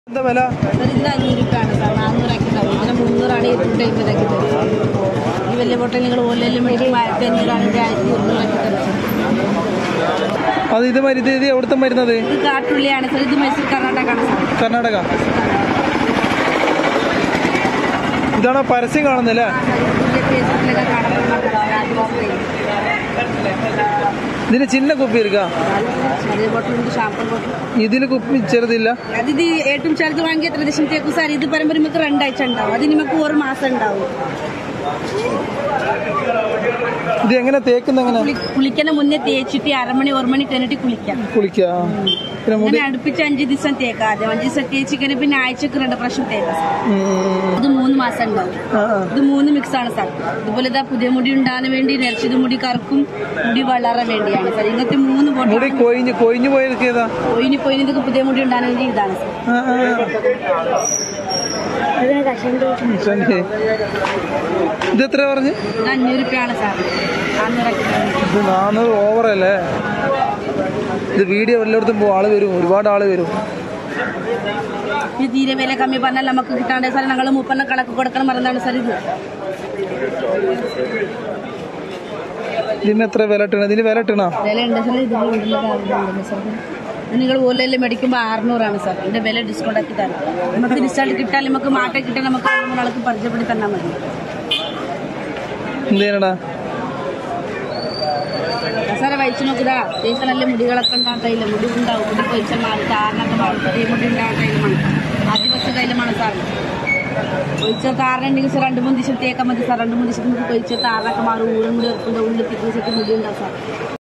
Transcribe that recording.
എന്താ വില ഇതിന് അഞ്ഞൂറ് രൂപയാണ് സാർ നാനൂറാക്കി തരും അങ്ങനെ മുന്നൂറാണ് ഇരുന്നൂറ്റി അമ്പതാക്കി തരും ഈ വലിയ ബോട്ടിൽ നിങ്ങൾ ഓലയിലും മേടിക്കും ആയിരത്തി അഞ്ഞൂറാണെങ്കിൽ ആയിരത്തി ഇരുന്നൂറാക്കി തരും അത് ഇത് മരുന്ന് ഇത് എവിടുത്തെ മരുന്നത് ഇത് കാട്ടുള്ളിയാണ് സാർ ഇത് മൈസൂർ കർണാടകമാണ് സാർ കർണാടക ഇതാണോ പരസ്യം കാണുന്നില്ലേ വലിയ ഫേസ്ബുക്കിലൊക്കെ കാണപ്പെടുന്ന ഇതിന് ചിന്ന കുപ്പി എടുക്ക ചെറിയ ബോട്ടിലുണ്ട് ഷാമ്പർ ബോട്ടിൽ ഇതിന് കുപ്പി ചെറുതില്ല അതിത് ഏറ്റവും ചെറുത് വാങ്ങി എത്ര ദിവസം തേക്കും സാർ ഇത് പറയുമ്പോൾ നമുക്ക് രണ്ടാഴ്ച ഉണ്ടാവും അത് നമുക്ക് ഒരു മാസം ഉണ്ടാവും ഇത് എങ്ങനെ തേക്കുന്ന എങ്ങനെ കുളി കുളിക്കുന്ന മുന്നേ തേച്ചിട്ട് അരമണി ഒരു മണി കഴിഞ്ഞിട്ട് കുളിക്കാം കുളിക്ക പിന്നെ മുടി അങ്ങനെ അടുപ്പിച്ച് അഞ്ച് ദിവസം തേക്കാം ആദ്യം അഞ്ച് ദിവസം തേച്ചിങ്ങനെ പിന്നെ ആഴ്ചക്ക് രണ്ട് പ്രാവശ്യം തേക്കാം സാർ ഉം, ഉം, ഉം. ഇത് മൂന്ന് മാസം ഉണ്ടാവും ആ, ആ. ഇത് മൂന്ന് മിക്സ് ആണ് സാർ ഇതുപോലെ ഇതാ പുതിയ മുടി ഉണ്ടാകാൻ വേണ്ടി നരച്ചത് മുടി കറക്കും മുടി വളരാൻ വേണ്ടിയാണ് സാർ ഇങ്ങനത്തെ മൂന്ന് മുടി ബോട്ടിൽ കൊയിഞ്ഞ് കൊയിഞ്ഞു പോയിരിക്കേതാ പോയിനി പോയിനി ഇതൊക്കെ പുതിയ മുടി ഉണ്ടാകാൻ വേണ്ടി ഇതാണ് സാർ ആ, ആ. ശരി. ഇത് എത്ര പറഞ്ഞ് ഇത് അഞ്ഞൂറ് രൂപയാണ് സാർ നാന്നൂറൊക്കെ ഇത് നാനൂറ് ഓവറല്ലേ ഇത് വീഡിയോ എല്ലായിടത്തും പോകും ആള് വരും ഒരുപാട് ആള് വരും ഇത് തീരെ വില കമ്മി പറഞ്ഞാൽ നമുക്ക് കിട്ടാണ്ട് സാർ ഞങ്ങൾ മുപ്പെണ്ണ കണക്ക് കൊടുക്കണം മറന്നാണ് സാർ ഇത് ഇതിന് എത്ര വില ഇട്ടണ ഇതിന് വില ഇട്ടണ വില ഉണ്ട് സാർ ഇതിന്റെ ഉള്ളിൽ ഉണ്ട് സാർ ഇത് നിങ്ങൾ ഓലയിൽ മേടിക്കുമ്പോൾ അറുന്നൂറാണ് സാർ ഇതിന്റെ വില ഡിസ്കൗണ്ട് ആക്കി തരാം നമുക്ക് റിസൾട്ട് കിട്ടാൻ നമുക്ക് മാറ്റം കിട്ടാൻ നമുക്ക് മൂന്നാൾക്ക് പരിചയപ്പെടുത്തി തന്നാൽ മതി എന്ത് ചെയ്യണടാ സാറെ വഹിച്ചു നോക്കുക അത്യാവശ്യം നല്ല മുടികളൊക്കെ ഉണ്ടാകത്തില്ല മുടി ഉണ്ടാവും മുടി പൊയിച്ച മാറി താറിനൊക്കെ മാറും ചെറിയ മുടി ഉണ്ടാകത്തിലുമാണ് ആദ്യം വെച്ച തൈലമാണ് സാർ പൊയിച്ച താറിനുണ്ടെങ്കിൽ സാർ രണ്ട് മൂന്ന് ദിവസം തേക്കാൻ മതി സാർ രണ്ട് മൂന്ന് ദിവസം നമുക്ക് പൊയിച്ച താറിനൊക്കെ മാറും ഊരും മുടി വെക്കുമ്പോൾ ഉള്ളിൽ തിരിച്ചിട്ട് മുടി ഉണ്ടാവും സാർ